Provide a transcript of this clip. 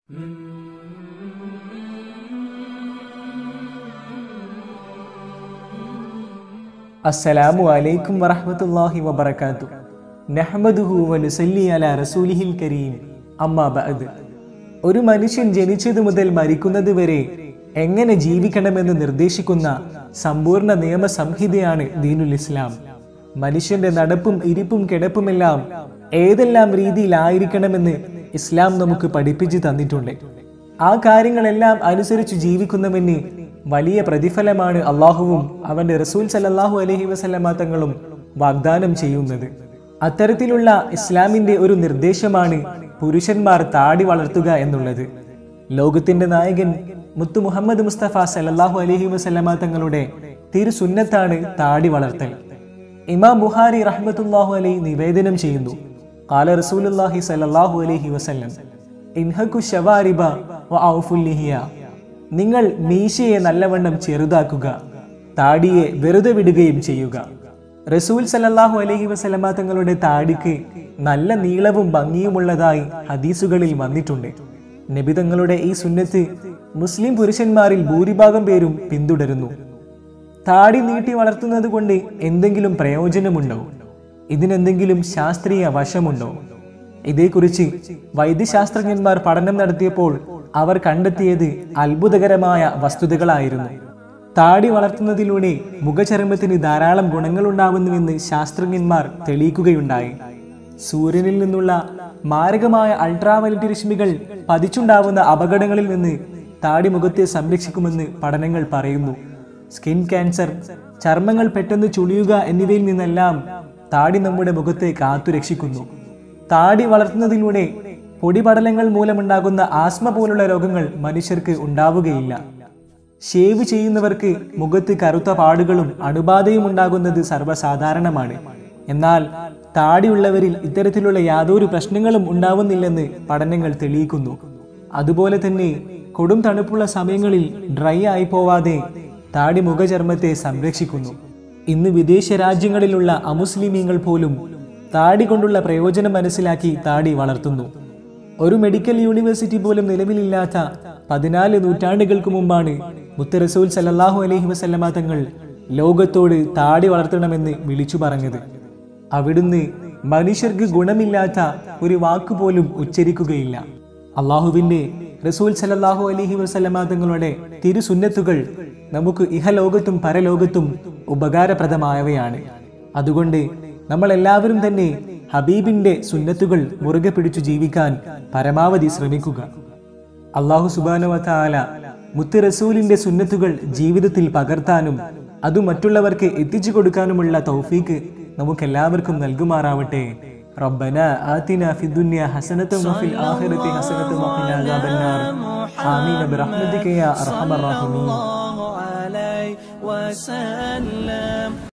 അസ്സലാമു അലൈക്കും വറഹ്മത്തുള്ളാഹി വബറകാത്തു നഹ്മദുഹു വനുസല്ലി അലാ റസൂലിഹിൽ കരീം അമ്മാ ബഅദ് ഒരു മനുഷ്യൻ ജനിച്ചതു മുതൽ മരിക്കുന്നത് വരെ എങ്ങനെ ജീവിക്കണമെന്ന് നിർദ്ദേശിക്കുന്ന സമ്പൂർണ്ണ നിയമസംഹിതയാണ് ദീനുൽ ഇസ്ലാം മനുഷ്യന്റെ നടപ്പും ഇരിപ്പും കിടപ്പുമെല്ലാം ഏതെല്ലാം രീതിയിലായിരിക്കണമെന്ന് ഇസ്ലാം നമുക്ക് പഠിപ്പിച്ചു തന്നിട്ടുണ്ട് ആ കാര്യങ്ങളെല്ലാം അനുസരിച്ച് ജീവിക്കുന്നവന് വലിയ പ്രതിഫലമാണ് അള്ളാഹുവും അവന്റെ റസൂൽ സല്ലല്ലാഹു അലൈഹി വസല്ലമ തങ്ങളും വാഗ്ദാനം ചെയ്യുന്നത് അത്തരത്തിലുള്ള ഇസ്ലാമിന്റെ ഒരു നിർദ്ദേശമാണ് പുരുഷന്മാർ താടി വളർത്തുക എന്നുള്ളത് ലോകത്തിന്റെ നായകൻ മുത്തു മുഹമ്മദ് മുസ്തഫ സല്ലല്ലാഹു അലൈഹി വസല്ലമ തങ്ങളുടെ തിരുസുന്നത്താണ് താടി വളർത്തൽ ഇമാം ബുഹാരി റഹ്മത്തുല്ലാഹു അലൈഹി നിവേദനം ചെയ്യുന്നു കാല റസൂലുള്ളാഹി സല്ലല്ലാഹു അലൈഹി വസല്ലം ഇൻഹക്കു ശവാരിബ വ ഔഫുൽ ലിഹിയ നിങ്ങൾ മീശയെ നല്ലവണ്ണം ചെറുതാക്കുക താടിയെ വെറുതെ വിടുകയും ചെയ്യുക റസൂൽ സല്ലല്ലാഹു അലൈഹി വസല്ലമ തങ്ങളുടെ താടിക്ക് നല്ല നീളവും ഭംഗിയുമുള്ളതായി ഹദീസുകളിൽ വന്നിട്ടുണ്ട് നബി തങ്ങളുടെ ഈ സുന്നത്ത് മുസ്ലിം പുരുഷന്മാരിൽ ഭൂരിഭാഗം പേരും പിന്തുടരുന്നു താടി നീട്ടി വളർത്തുന്നത് കൊണ്ട് എന്തെങ്കിലും പ്രയോജനമുണ്ടോ ഇതിനെന്തെങ്കിലും ശാസ്ത്രീയ വശമുണ്ടോ ഇതേക്കുറിച്ച് വൈദ്യശാസ്ത്രജ്ഞന്മാർ പഠനം നടത്തിയപ്പോൾ അവർ കണ്ടെത്തിയത് അത്ഭുതകരമായ വസ്തുതകളായിരുന്നു താടി വളർത്തുന്നതിലൂടെ മുഖചർമ്മത്തിന് ധാരാളം ഗുണങ്ങളുണ്ടാവുന്നുവെന്ന് ശാസ്ത്രജ്ഞന്മാർ തെളിയിക്കുകയുണ്ടായി സൂര്യനിൽ നിന്നുള്ള മാരകമായ അൾട്രാവയലറ്റ് രശ്മികൾ പതിച്ചുണ്ടാവുന്ന അപകടങ്ങളിൽ നിന്ന് താടി മുഖത്തെ സംരക്ഷിക്കുമെന്ന് പഠനങ്ങൾ പറയുന്നു സ്കിൻ ക്യാൻസർ ചർമ്മങ്ങൾ പെട്ടെന്ന് ചുളിയുക എന്നിവയിൽ നിന്നെല്ലാം താടി നമ്മുടെ മുഖത്തെ കാത്തുരക്ഷിക്കുന്നു താടി വളർത്തുന്നതിലൂടെ പൊടിപടലങ്ങൾ മൂലമുണ്ടാകുന്ന ആസ്മ പോലുള്ള രോഗങ്ങൾ മനുഷ്യർക്ക് ഉണ്ടാവുകയില്ല ഷേവ് ചെയ്യുന്നവർക്ക് മുഖത്ത് കറുത്ത പാടുകളും അണുബാധയും ഉണ്ടാകുന്നത് സർവ്വസാധാരണമാണ് എന്നാൽ താടിയുള്ളവരിൽ ഇത്തരത്തിലുള്ള യാതൊരു പ്രശ്നങ്ങളും ഉണ്ടാവുന്നില്ലെന്ന് പഠനങ്ങൾ തെളിയിക്കുന്നു അതുപോലെ തന്നെ കൊടും തണുപ്പുള്ള സമയങ്ങളിൽ ഡ്രൈ ആയി പോവാതെ താടി മുഖചർമ്മത്തെ സംരക്ഷിക്കുന്നു ഇന്ന് വിദേശ രാജ്യങ്ങളിലുള്ള അമുസ്ലിമീങ്ങൾ പോലും താടി കൊണ്ടുള്ള പ്രയോജനം മനസ്സിലാക്കി താടി വളർത്തുന്നു ഒരു മെഡിക്കൽ യൂണിവേഴ്സിറ്റി പോലും നിലവിലില്ലാത്ത പതിനാല് നൂറ്റാണ്ടുകൾക്ക് മുമ്പാണ് മുത്ത റസൂൽ സല്ലല്ലാഹു അലൈഹി വസല്ലമ തങ്ങൾ ലോകത്തോട് താടി വളർത്തണമെന്ന് വിളിച്ചു പറഞ്ഞത് അവിടുന്ന് മനുഷ്യർക്ക് ഗുണമില്ലാത്ത ഒരു വാക്കുപോലും ഉച്ചരിക്കുകയില്ല അള്ളാഹുവിന്റെ റസൂൽ സല്ലല്ലാഹു അലൈഹി വസല്ലമ തങ്ങളുടെ തിരുസുന്നത്തുകൾ നമുക്ക് ഇഹലോകത്തും പരലോകത്തും ഉപകാരപ്രദമായവയാണ് അതുകൊണ്ട് നമ്മൾ എല്ലാവരും തന്നെ ഹബീബിന്റെ സുന്നത്തുകൾ മുറുകെ പിടിച്ചു ജീവിക്കാൻ പരമാവധി ശ്രമിക്കുക അള്ളാഹു സുബാനുവല മുത്ത് റസൂലിന്റെ സുന്നത്തുകൾ ജീവിതത്തിൽ പകർത്താനും അത് മറ്റുള്ളവർക്ക് എത്തിച്ചു കൊടുക്കാനുമുള്ള തൗഫീക്ക് നമുക്കെല്ലാവർക്കും നൽകുമാറാവട്ടെ ربنا آتنا في الدنيا حسنة وفي الآخرة حسنة وقنا عذاب النار آمين برحمتك يا أرحم الراحمين الله عليه وسلم